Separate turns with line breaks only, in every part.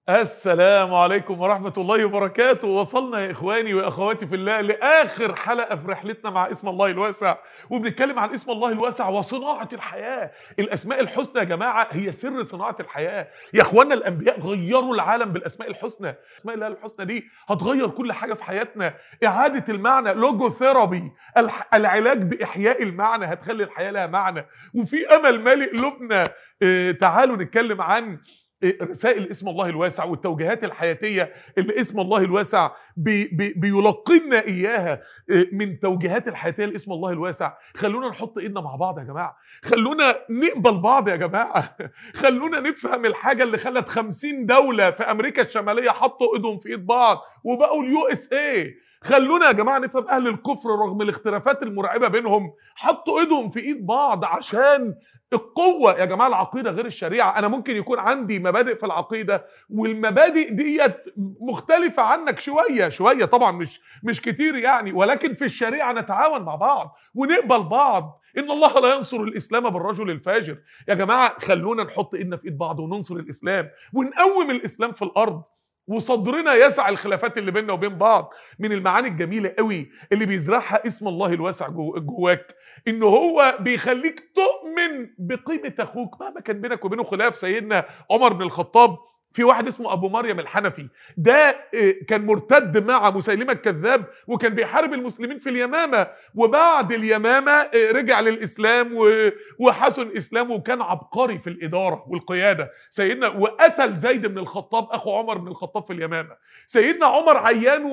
السلام عليكم ورحمة الله وبركاته وصلنا يا إخواني وأخواتي في الله لآخر حلقة في رحلتنا مع اسم الله الواسع وبنتكلم عن اسم الله الواسع وصناعة الحياة الأسماء الحسنى يا جماعة هي سر صناعة الحياة يا إخوانا الأنبياء غيروا العالم بالأسماء الحسنى الأسماء الله الحسنى دي هتغير كل حاجة في حياتنا إعادة المعنى لوجو ثيرابي الح- العلاج بإحياء المعنى هتخلي الحياة لها معنى وفي أمل مالئ قلوبنا آه، تعالوا نتكلم عن رسائل اسم الله الواسع والتوجيهات الحياتيه اللي اسم الله الواسع بي بي بيلقنا اياها من توجيهات الحياتيه لاسم الله الواسع خلونا نحط ايدنا مع بعض يا جماعه خلونا نقبل بعض يا جماعه خلونا نفهم الحاجه اللي خلت خمسين دوله في امريكا الشماليه حطوا ايدهم في ايد بعض وبقوا اليو اس اي خلونا يا جماعه نفهم اهل الكفر رغم الاختلافات المرعبه بينهم حطوا ايدهم في ايد بعض عشان القوة يا جماعة العقيدة غير الشريعة أنا ممكن يكون عندي مبادئ في العقيدة والمبادئ ديت مختلفة عنك شوية شوية طبعا مش مش كتير يعني ولكن في الشريعة نتعاون مع بعض ونقبل بعض إن الله لا ينصر الإسلام بالرجل الفاجر يا جماعة خلونا نحط إيدنا في إيد بعض وننصر الإسلام ونقوم الإسلام في الأرض وصدرنا يسع الخلافات اللي بيننا وبين بعض من المعاني الجميلة قوي اللي بيزرعها اسم الله الواسع جو- جواك ان هو بيخليك تؤمن بقيمه اخوك مهما كان بينك وبينه خلاف سيدنا عمر بن الخطاب في واحد اسمه ابو مريم الحنفي ده آه، كان مرتد مع مسيلمه الكذاب وكان بيحارب المسلمين في اليمامه وبعد اليمامه آه، رجع للاسلام و- وحسن اسلامه وكان عبقري في الاداره والقياده سيدنا وقتل زيد بن الخطاب اخو عمر بن الخطاب في اليمامه سيدنا عمر عينه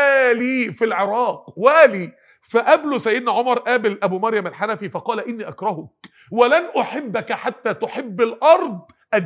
والي في العراق والي فقابله سيدنا عمر قابل ابو مريم الحنفي فقال اني اكرهك ولن احبك حتى تحب الارض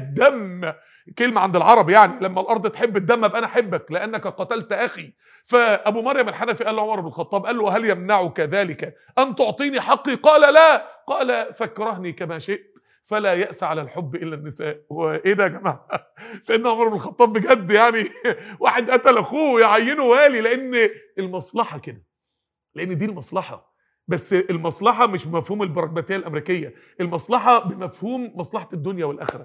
الدم كلمة عند العرب يعني لما الأرض تحب الدم أبقى أنا أحبك لأنك قتلت أخي فأبو مريم الحنفي قال لعمر بن الخطاب قال له هل يمنعك ذلك أن تعطيني حقي قال لا قال فاكرهني كما شئت فلا يأس على الحب إلا النساء وإيه ده يا جماعة سيدنا عمر بن الخطاب بجد يعني واحد قتل أخوه يعينه والي لأن المصلحة كده لان دي المصلحه بس المصلحه مش بمفهوم البراجماتيه الامريكيه المصلحه بمفهوم مصلحه الدنيا والاخره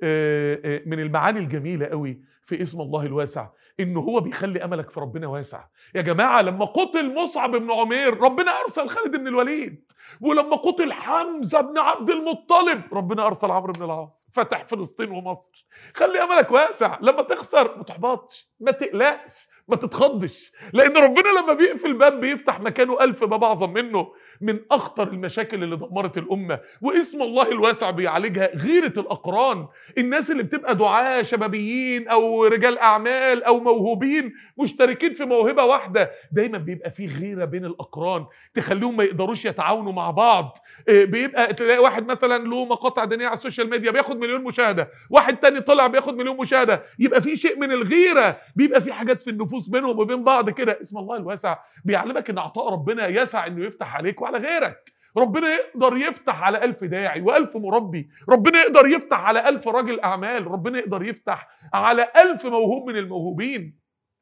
آه، آه، من المعاني الجميله قوي في اسم الله الواسع ان هو بيخلي املك في ربنا واسع يا جماعه لما قتل مصعب بن عمير ربنا ارسل خالد بن الوليد ولما قتل حمزه بن عبد المطلب ربنا ارسل عمرو بن العاص فتح فلسطين ومصر خلي املك واسع لما تخسر ما تحبطش ما تقلقش ما تتخضش لان ربنا لما بيقفل باب بيفتح مكانه ألف باب اعظم منه من اخطر المشاكل اللي دمرت الامه واسم الله الواسع بيعالجها غيره الاقران الناس اللي بتبقى دعاة شبابيين او رجال اعمال او موهوبين مشتركين في موهبه واحده دايما بيبقى في غيره بين الاقران تخليهم ما يقدروش يتعاونوا مع بعض إيه، بيبقى تلاقي واحد مثلا له مقاطع دينيه على السوشيال ميديا بياخد مليون مشاهده واحد تاني طلع بياخد مليون مشاهده يبقى في شيء من الغيره بيبقى في حاجات في النفوس بينهم وبين بعض كده اسم الله الواسع بيعلمك ان عطاء ربنا يسع انه يفتح عليك وعلى غيرك ربنا يقدر يفتح على ألف داعي وألف مربي ربنا يقدر يفتح على ألف راجل أعمال ربنا يقدر يفتح على ألف موهوب من الموهوبين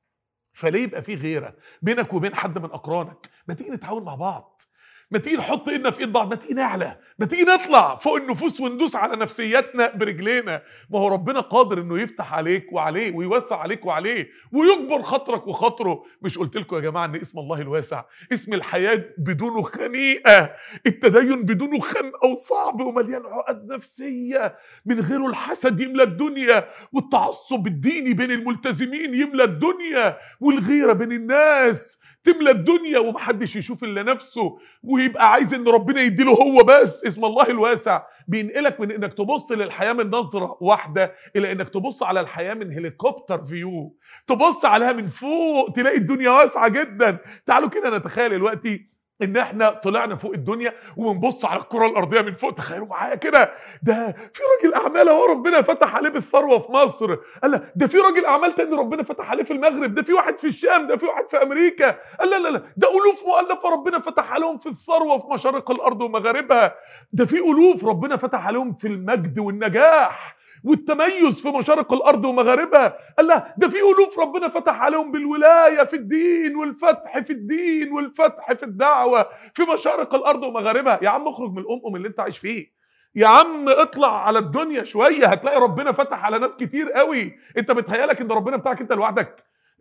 فليه يبقى في غيرة بينك وبين حد من أقرانك ما تيجي نتعاون مع بعض ما تيجي نحط ايدنا في ايد بعض ما تيجي نعلى ما تيجي نطلع فوق النفوس وندوس على نفسياتنا برجلينا ما هو ربنا قادر انه يفتح عليك وعليه ويوسع عليك وعليه ويجبر خاطرك وخاطره مش قلت لكم يا جماعه ان اسم الله الواسع اسم الحياه بدونه خنيقه التدين بدونه خنقه وصعب ومليان عقد نفسيه من غيره الحسد يملى الدنيا والتعصب الديني بين الملتزمين يملى الدنيا والغيره بين الناس تملى الدنيا ومحدش يشوف الا نفسه ويبقى عايز ان ربنا يديله هو بس اسم الله الواسع بينقلك من انك تبص للحياه من نظره واحده الى انك تبص على الحياه من هليكوبتر فيو تبص عليها من فوق تلاقي الدنيا واسعه جدا تعالوا كده نتخيل دلوقتي ان احنا طلعنا فوق الدنيا وبنبص على الكره الارضيه من فوق تخيلوا معايا كده ده في راجل اعمال اهو ربنا فتح عليه بالثروه في مصر قال لا ده في راجل اعمال تاني ربنا فتح عليه في المغرب ده في واحد في الشام ده في واحد في امريكا قال لا لا لا ده الوف مؤلفه ربنا فتح عليهم في الثروه في مشارق الارض ومغاربها ده في الوف ربنا فتح عليهم في المجد والنجاح والتميز في مشارق الارض ومغاربها قال لا ده في الوف ربنا فتح عليهم بالولايه في الدين والفتح في الدين والفتح في الدعوه في مشارق الارض ومغاربها يا عم اخرج من الامم اللي انت عايش فيه يا عم اطلع على الدنيا شويه هتلاقي ربنا فتح على ناس كتير قوي انت بتهيالك ان ربنا بتاعك انت لوحدك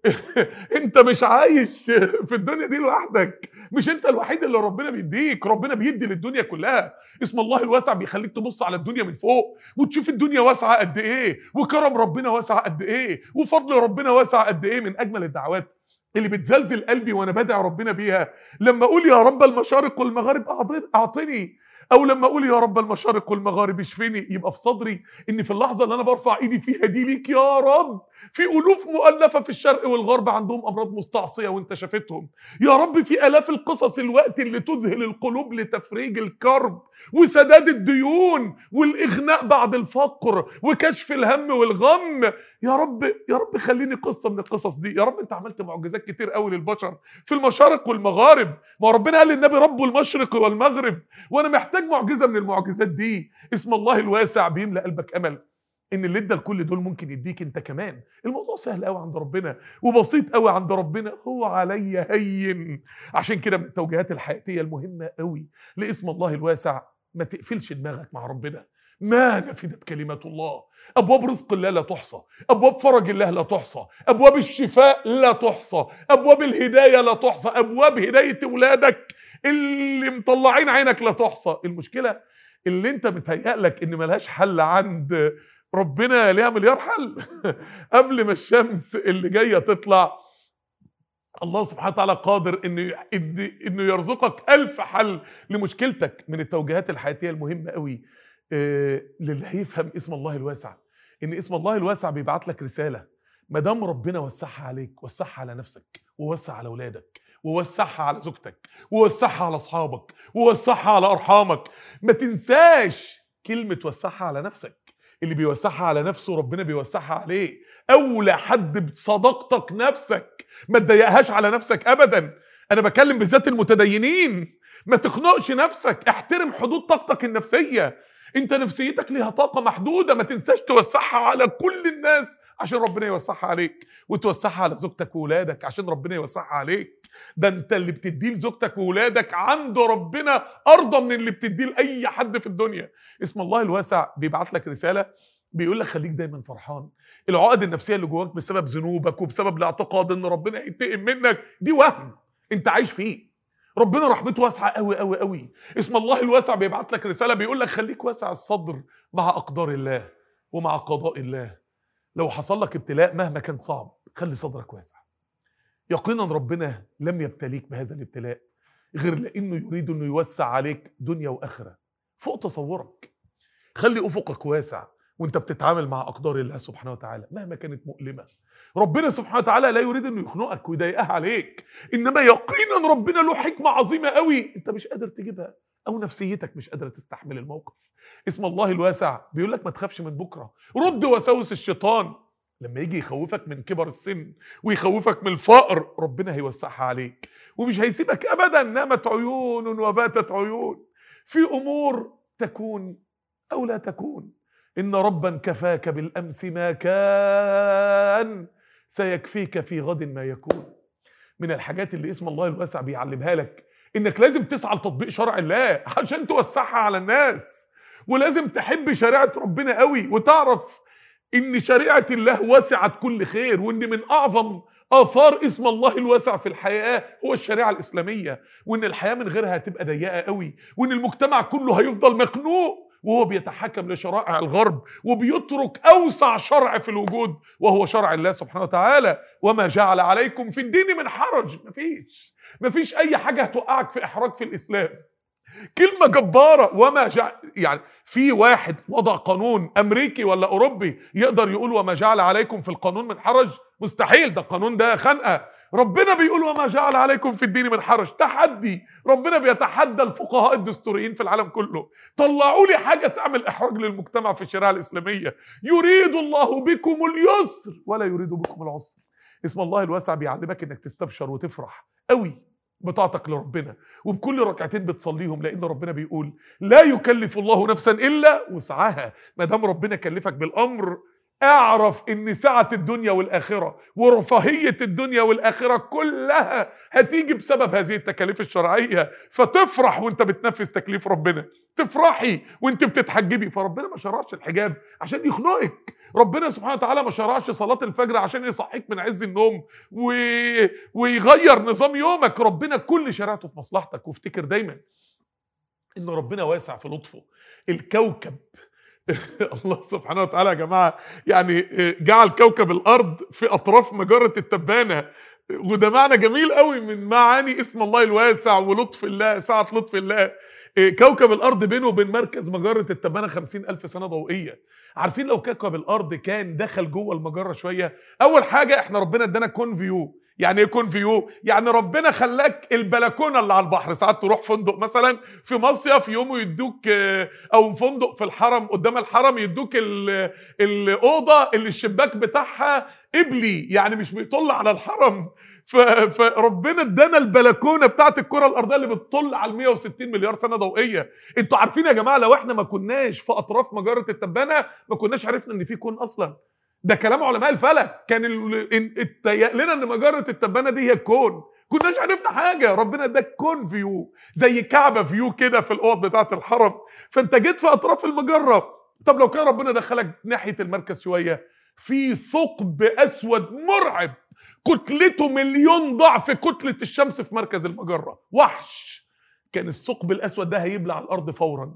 انت مش عايش في الدنيا دي لوحدك مش انت الوحيد اللي ربنا بيديك ربنا بيدي للدنيا كلها اسم الله الواسع بيخليك تبص على الدنيا من فوق وتشوف الدنيا واسعه قد ايه وكرم ربنا واسع قد ايه وفضل ربنا واسع قد ايه من اجمل الدعوات اللي بتزلزل قلبي وانا بدعي ربنا بيها لما اقول يا رب المشارق والمغارب اعطني او لما اقول يا رب المشارق والمغارب اشفني يبقى في صدري ان في اللحظه اللي انا برفع ايدي فيها دي ليك يا رب في الوف مؤلفه في الشرق والغرب عندهم امراض مستعصيه وانت شافتهم يا رب في الاف القصص الوقت اللي تذهل القلوب لتفريج الكرب وسداد الديون والاغناء بعد الفقر وكشف الهم والغم يا رب يا رب خليني قصه من القصص دي يا رب انت عملت معجزات كتير قوي للبشر في المشارق والمغارب ما ربنا قال للنبي رب المشرق والمغرب وانا محتاج معجزه من المعجزات دي اسم الله الواسع بيملى قلبك امل ان اللي ادى لكل دول ممكن يديك انت كمان الموضوع سهل قوي عند ربنا وبسيط قوي عند ربنا هو علي هين عشان كده من التوجيهات الحياتيه المهمه قوي لاسم الله الواسع ما تقفلش دماغك مع ربنا ما نفدت كلمات الله ابواب رزق الله لا تحصى ابواب فرج الله لا تحصى ابواب الشفاء لا تحصى ابواب الهدايه لا تحصى ابواب هدايه اولادك اللي مطلعين عينك لا تحصى المشكله اللي انت متهيألك ان ملهاش حل عند ربنا ليها مليار حل قبل ما الشمس اللي جايه تطلع الله سبحانه وتعالى قادر انه انه يرزقك ألف حل لمشكلتك من التوجيهات الحياتيه المهمه قوي للي هيفهم اسم الله الواسع ان اسم الله الواسع بيبعت لك رساله ما دام ربنا وسعها عليك وسعها على نفسك ووسع على اولادك ووسعها على زوجتك ووسعها على اصحابك ووسعها على ارحامك ما تنساش كلمه وسعها على نفسك اللي بيوسعها على نفسه ربنا بيوسعها عليه اولى حد بصداقتك نفسك ما تضايقهاش على نفسك ابدا انا بكلم بالذات المتدينين ما تخنقش نفسك احترم حدود طاقتك النفسيه انت نفسيتك ليها طاقه محدوده ما تنساش توسعها على كل الناس عشان ربنا يوسعها عليك وتوسعها على زوجتك وولادك عشان ربنا يوسعها عليك ده انت اللي بتديه لزوجتك وولادك عند ربنا ارضى من اللي بتديه لاي حد في الدنيا اسم الله الواسع بيبعت لك رساله بيقول لك خليك دايما فرحان العقد النفسيه اللي جواك بسبب ذنوبك وبسبب الاعتقاد ان ربنا هينتقم منك دي وهم انت عايش فيه ربنا رحمته واسعه قوي قوي قوي اسم الله الواسع بيبعت لك رساله بيقول لك خليك واسع الصدر مع اقدار الله ومع قضاء الله لو حصل لك ابتلاء مهما كان صعب خلي صدرك واسع يقينا ربنا لم يبتليك بهذا الابتلاء غير لانه يريد انه يوسع عليك دنيا واخره فوق تصورك خلي افقك واسع وانت بتتعامل مع اقدار الله سبحانه وتعالى مهما كانت مؤلمه ربنا سبحانه وتعالى لا يريد انه يخنقك ويضايقها عليك انما يقينا ربنا له حكمه عظيمه قوي انت مش قادر تجيبها او نفسيتك مش قادره تستحمل الموقف اسم الله الواسع بيقول لك ما تخافش من بكره رد وساوس الشيطان لما يجي يخوفك من كبر السن ويخوفك من الفقر ربنا هيوسعها عليك ومش هيسيبك ابدا نامت عيون وباتت عيون في امور تكون او لا تكون ان ربا كفاك بالامس ما كان سيكفيك في غد ما يكون من الحاجات اللي اسم الله الواسع بيعلمها لك انك لازم تسعى لتطبيق شرع الله عشان توسعها على الناس ولازم تحب شريعه ربنا قوي وتعرف ان شريعه الله وسعت كل خير وان من اعظم اثار اسم الله الواسع في الحياه هو الشريعه الاسلاميه وان الحياه من غيرها هتبقى ضيقه قوي وان المجتمع كله هيفضل مخنوق وهو بيتحكم لشرائع الغرب وبيترك اوسع شرع في الوجود وهو شرع الله سبحانه وتعالى وما جعل عليكم في الدين من حرج مفيش مفيش اي حاجه هتوقعك في احراج في الاسلام كلمة جبارة وما جعل يعني في واحد وضع قانون أمريكي ولا أوروبي يقدر يقول وما جعل عليكم في القانون من حرج مستحيل ده القانون ده خنقة ربنا بيقول وما جعل عليكم في الدين من حرج تحدي ربنا بيتحدى الفقهاء الدستوريين في العالم كله طلعوا لي حاجة تعمل إحراج للمجتمع في الشريعة الإسلامية يريد الله بكم اليسر ولا يريد بكم العسر اسم الله الواسع بيعلمك انك تستبشر وتفرح قوي بطاعتك لربنا وبكل ركعتين بتصليهم لان ربنا بيقول لا يكلف الله نفسا الا وسعها ما دام ربنا كلفك بالامر اعرف ان سعة الدنيا والاخرة ورفاهية الدنيا والاخرة كلها هتيجي بسبب هذه التكاليف الشرعية فتفرح وانت بتنفذ تكليف ربنا تفرحي وانت بتتحجبي فربنا ما شرعش الحجاب عشان يخنقك ربنا سبحانه وتعالى ما شرعش صلاة الفجر عشان يصحيك من عز النوم و... ويغير نظام يومك ربنا كل شريعته في مصلحتك وافتكر دايما ان ربنا واسع في لطفه الكوكب الله سبحانه وتعالى يا جماعه يعني جعل كوكب الارض في اطراف مجره التبانه وده معنى جميل قوي من معاني اسم الله الواسع ولطف الله سعه لطف الله كوكب الارض بينه وبين مركز مجره التبانه خمسين الف سنه ضوئيه عارفين لو كوكب الارض كان دخل جوه المجره شويه اول حاجه احنا ربنا ادانا كون فيو يعني ايه كون فيو يعني ربنا خلاك البلكونه اللي على البحر ساعات تروح فندق مثلا في مصيف يوم يدوك او فندق في الحرم قدام الحرم يدوك الاوضه اللي الشباك بتاعها قبلي يعني مش بيطل على الحرم فربنا ادانا البلكونه بتاعت الكره الارضيه اللي بتطل على 160 مليار سنه ضوئيه انتوا عارفين يا جماعه لو احنا ما كناش في اطراف مجره التبانه ما كناش عرفنا ان في كون اصلا ده كلام علماء الفلك كان اتهيأ لنا ان مجره التبانه دي هي الكون كناش عرفنا حاجه ربنا اداك كون فيو زي كعبه فيو كده في الاوض بتاعه الحرم فانت جيت في اطراف المجره طب لو كان ربنا دخلك ناحيه المركز شويه في ثقب اسود مرعب كتلته مليون ضعف كتله الشمس في مركز المجره وحش كان الثقب الاسود ده هيبلع الارض فورا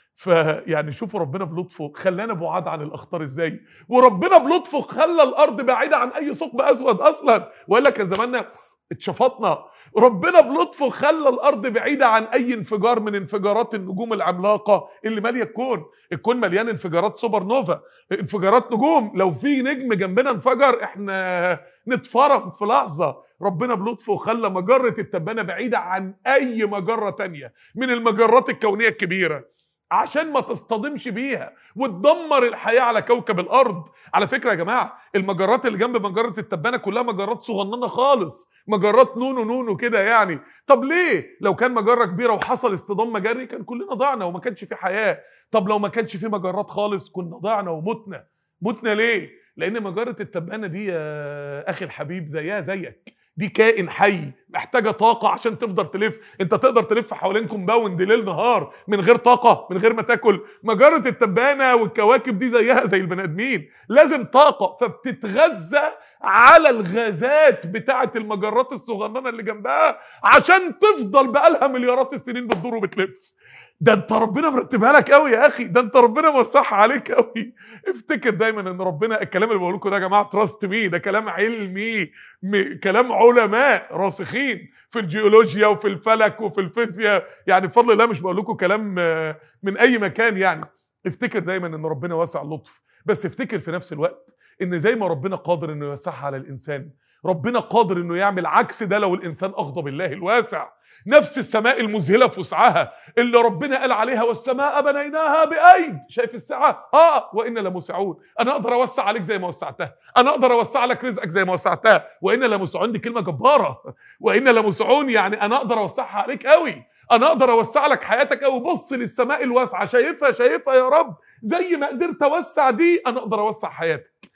فيعني شوفوا ربنا بلطفه خلانا بعاد عن الاخطار ازاي وربنا بلطفه خلى الارض بعيده عن اي ثقب اسود اصلا والا كان زماننا اتشفطنا ربنا بلطفه خلى الارض بعيده عن اي انفجار من انفجارات النجوم العملاقه اللي ماليه الكون الكون مليان انفجارات سوبر نوفا انفجارات نجوم لو في نجم جنبنا انفجر احنا نتفرم في لحظه ربنا بلطفه خلى مجره التبانه بعيده عن اي مجره تانية من المجرات الكونيه الكبيره عشان ما تصطدمش بيها وتدمر الحياه على كوكب الارض على فكره يا جماعه المجرات اللي جنب مجره التبانه كلها مجرات صغننه خالص مجرات نونو نونو كده يعني طب ليه لو كان مجره كبيره وحصل اصطدام مجري كان كلنا ضعنا وما كانش في حياه طب لو ما كانش في مجرات خالص كنا ضعنا ومتنا متنا ليه لان مجره التبانه دي يا اخي الحبيب زيها زيك دي كائن حي محتاجه طاقه عشان تفضل تلف انت تقدر تلف حوالين كومباوند ليل نهار من غير طاقه من غير ما تاكل مجره التبانه والكواكب دي زيها زي البني ادمين لازم طاقه فبتتغذى على الغازات بتاعه المجرات الصغننه اللي جنبها عشان تفضل بقالها مليارات السنين بتدور وبتلف ده انت ربنا مرتبها لك قوي يا اخي ده انت ربنا موسعها عليك قوي افتكر دايما ان ربنا الكلام اللي بقول لكم ده يا جماعه تراست مي ده كلام علمي م... كلام علماء راسخين في الجيولوجيا وفي الفلك وفي الفيزياء يعني بفضل الله مش بقول لكم كلام من اي مكان يعني افتكر دايما ان ربنا واسع اللطف بس افتكر في نفس الوقت ان زي ما ربنا قادر انه يوسعها على الانسان ربنا قادر انه يعمل عكس ده لو الانسان اغضب الله الواسع نفس السماء المذهله في وسعها اللي ربنا قال عليها والسماء بنيناها بايد شايف السعه اه وانا لموسعون انا اقدر اوسع عليك زي ما وسعتها انا اقدر اوسع لك رزقك زي ما وسعتها وانا لموسعون دي كلمه جباره وانا لموسعون يعني انا اقدر اوسعها عليك قوي انا اقدر اوسع لك حياتك قوي بص للسماء الواسعه شايفها شايفها يا رب زي ما قدرت اوسع دي انا اقدر اوسع حياتك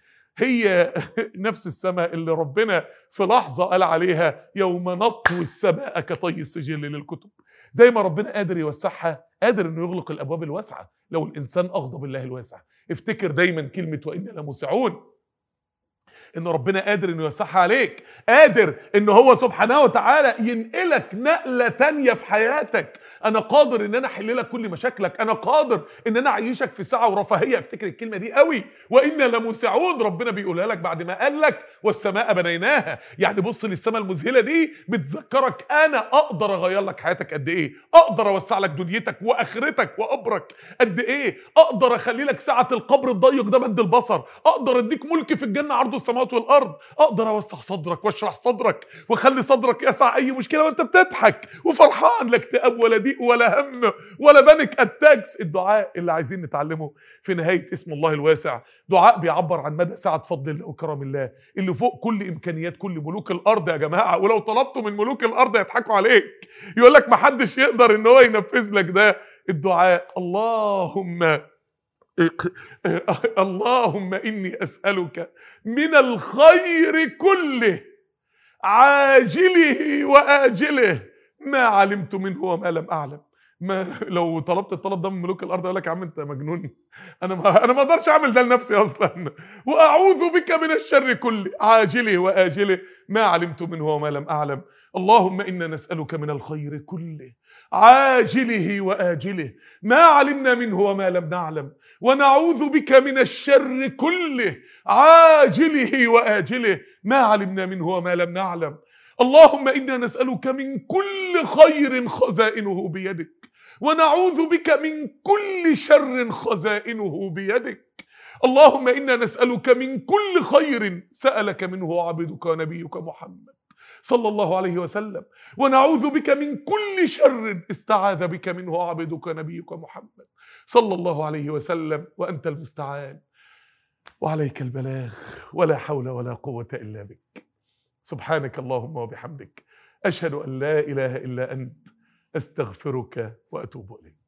هي نفس السماء اللي ربنا في لحظة قال عليها يوم نطوي السماء كطي السجل للكتب زي ما ربنا قادر يوسعها قادر انه يغلق الابواب الواسعة لو الانسان اغضب الله الواسع افتكر دايما كلمة وإنا لموسعون ان ربنا قادر انه يوسعها عليك قادر ان هو سبحانه وتعالى ينقلك نقله تانية في حياتك انا قادر ان انا احل لك كل مشاكلك انا قادر ان انا اعيشك في سعه ورفاهيه افتكر الكلمه دي قوي وانا لموسعون ربنا بيقولها لك بعد ما قال لك والسماء بنيناها يعني بص للسماء المذهله دي بتذكرك انا اقدر اغير لك حياتك قد ايه اقدر اوسع لك دنيتك واخرتك وقبرك قد ايه اقدر اخلي لك سعه القبر الضيق ده مد البصر اقدر اديك ملك في الجنه عرض السماوات والارض اقدر اوسع صدرك واشرح صدرك واخلي صدرك يسع اي مشكله وانت بتضحك وفرحان لا اكتئاب ولا ضيق ولا هم ولا بانك اتاكس الدعاء اللي عايزين نتعلمه في نهايه اسم الله الواسع دعاء بيعبر عن مدى سعه فضل الله وكرم الله اللي فوق كل امكانيات كل ملوك الارض يا جماعه ولو طلبته من ملوك الارض يضحكوا عليك يقول لك ما حدش يقدر ان هو ينفذ لك ده الدعاء اللهم اللهم اني اسالك من الخير كله عاجله واجله ما علمت منه وما لم اعلم ما لو طلبت الطلب ده من ملوك الارض يقول لك يا عم انت مجنون انا ما انا ما اقدرش اعمل ده لنفسي اصلا واعوذ بك من الشر كله عاجله واجله ما علمت منه وما لم اعلم اللهم انا نسالك من الخير كله عاجله واجله ما علمنا منه وما لم نعلم ونعوذ بك من الشر كله عاجله واجله ما علمنا منه وما لم نعلم اللهم انا نسالك من كل خير خزائنه بيدك ونعوذ بك من كل شر خزائنه بيدك اللهم انا نسالك من كل خير سالك منه عبدك ونبيك محمد صلى الله عليه وسلم ونعوذ بك من كل شر استعاذ بك منه عبدك نبيك محمد صلى الله عليه وسلم وانت المستعان وعليك البلاغ ولا حول ولا قوه الا بك سبحانك اللهم وبحمدك اشهد ان لا اله الا انت استغفرك واتوب اليك